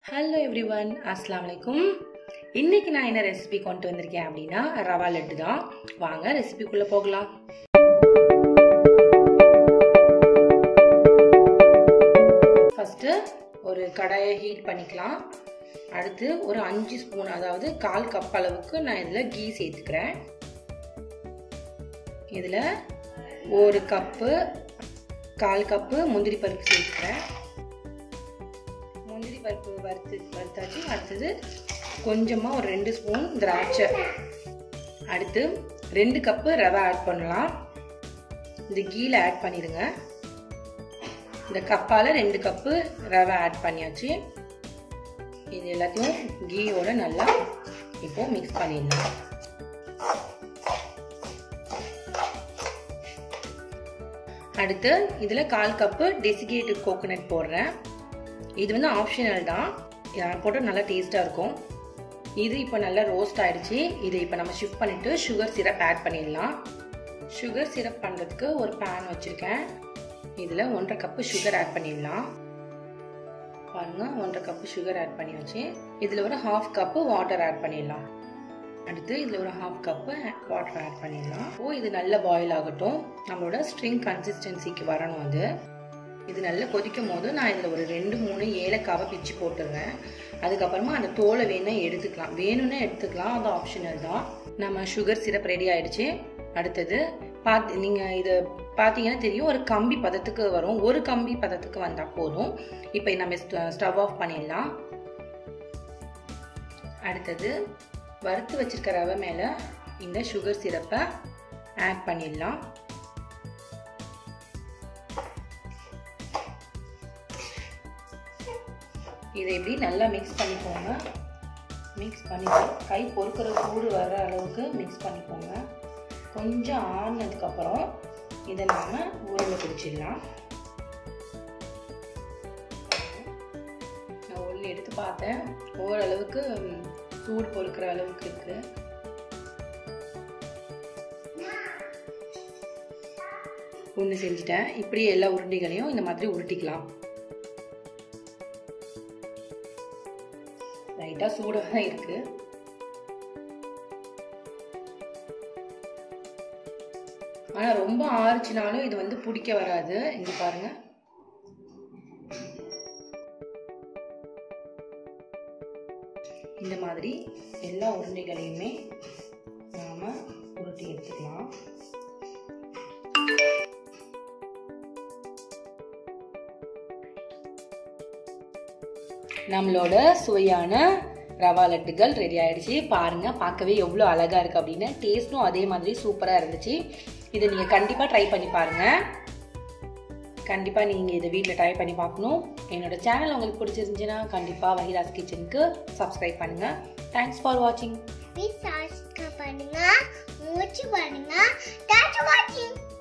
hello every one அஸ்லாம் வலைக்கும் இன்னைக்கு நான் என்ன ரெசிபி கொண்டு வந்திருக்கேன் அப்படின்னா ரவா லட்டு தான் வாங்க ரெசிபிக்குள்ளே போகலாம் ஃபஸ்ட்டு ஒரு கடாயை ஹீட் பண்ணிக்கலாம் அடுத்து ஒரு அஞ்சு ஸ்பூன் அதாவது கால் கப் அளவுக்கு நான் இதில் கீ சேர்த்துக்கிறேன் இதில் ஒரு கப்பு கால் கப்பு முந்திரி பருப்பு சேர்த்துக்கிறேன் முந்திரி பருப்பு வறுத்து வறுத்தாச்சு அடுத்தது கொஞ்சமாக ஒரு ரெண்டு ஸ்பூன் திராட்சை அடுத்து ரெண்டு கப்பு ரவை ஆட் பண்ணலாம் இந்த கீழே ஆட் பண்ணிடுங்க இந்த கப்பால் ரெண்டு கப்பு ரவை ஆட் பண்ணியாச்சு இது எல்லாத்தையும் கீயோட நல்லா இப்போ மிக்ஸ் பண்ணிடலாம் அடுத்து இதில் கால் கப்பு டெசிகேட்டட் கோகோனட் போடுறேன் இது வந்து ஆப்ஷனல் தான் போட்டால் நல்லா டேஸ்ட்டாக இருக்கும் இது இப்போ நல்லா ரோஸ்ட் ஆகிடுச்சு இதை இப்போ நம்ம ஷிஃப்ட் பண்ணிவிட்டு சுகர் சிரப் ஆட் பண்ணிடலாம் சுகர் சிரப் பண்ணுறதுக்கு ஒரு பேன் வச்சுருக்கேன் இதில் ஒன்றரை கப்பு சுகர் ஆட் பண்ணிடலாம் பாருங்கள் ஒன்றரை கப்பு சுகர் ஆட் பண்ணியாச்சு இதில் ஒரு ஹாஃப் கப்பு வாட்டர் ஆட் பண்ணிடலாம் அடுத்து இதில் ஒரு ஹாஃப் கப்பு வாட்டர் ஆட் பண்ணிடலாம் ஓ இது நல்லா பாயில் ஆகட்டும் நம்மளோட ஸ்ட்ரிங் கன்சிஸ்டன்சிக்கு வரணும் அது இது நல்லா கொதிக்கும் போது நான் இதில் ஒரு ரெண்டு மூணு ஏலக்காவை பிச்சு போட்டுடுறேன் அதுக்கப்புறமா அந்த தோலை வேணால் எடுத்துக்கலாம் வேணும்னா எடுத்துக்கலாம் அது ஆப்ஷனல் தான் நம்ம சுகர் சிரப் ரெடி ஆயிடுச்சு அடுத்தது பார்த்து நீங்கள் இதை பார்த்தீங்கன்னா தெரியும் ஒரு கம்பி பதத்துக்கு வரும் ஒரு கம்பி பதத்துக்கு வந்தால் போதும் இப்போ நம்ம ஸ்டவ் ஆஃப் பண்ணிடலாம் அடுத்தது வறுத்து வச்சிருக்க ரவை மேலே இந்த சுகர் சிரப்பை ஆட் பண்ணிடலாம் இதை இப்படி நல்லா மிக்ஸ் பண்ணிக்கோங்க மிக்ஸ் பண்ணிட்டு கை பொறுக்கிற சூடு வர்ற அளவுக்கு மிக்ஸ் பண்ணிக்கோங்க கொஞ்சம் ஆறுனதுக்கப்புறம் இதை நாம் உருளை பிடிச்சிடலாம் நான் உருளை எடுத்து பார்த்தேன் ஓரளவுக்கு சூடு பொறுக்கிற அளவுக்கு இருக்கு ஒன்று செஞ்சுட்டேன் இப்படி எல்லா உருண்டைகளையும் இந்த மாதிரி உருட்டிக்கலாம் லைட்டாக சூடாக தான் இருக்கு ஆனால் ரொம்ப ஆறுச்சுனாலும் இது வந்து பிடிக்க வராது இங்கே பாருங்க இந்த மாதிரி எல்லா உருண்டைகளையுமே நாம் உருட்டி எடுத்துக்கலாம் நம்மளோட சுவையான ரவா லட்டுகள் ரெடி ஆயிடுச்சு பாருங்க பார்க்கவே எவ்வளோ அழகா இருக்கு அப்படின்னு டேஸ்ட்டும் அதே மாதிரி சூப்பராக இருந்துச்சு இதை நீங்கள் கண்டிப்பாக ட்ரை பண்ணி பாருங்க கண்டிப்பாக நீங்கள் இதை வீட்டில் ட்ரை பண்ணி பார்க்கணும் என்னோட சேனல் உங்களுக்கு பிடிச்சிருந்துச்சுன்னா கண்டிப்பாக வஹிராஸ் கிச்சனுக்கு சப்ஸ்கிரைப் பண்ணுங்க தேங்க்ஸ் ஃபார் வாட்சிங் ப்ளீஸ் சப்ஸ்கிரைப் பண்ணுங்க மூச்சு பண்ணுங்க தேங்க்ஸ் ஃபார் வாட்சிங்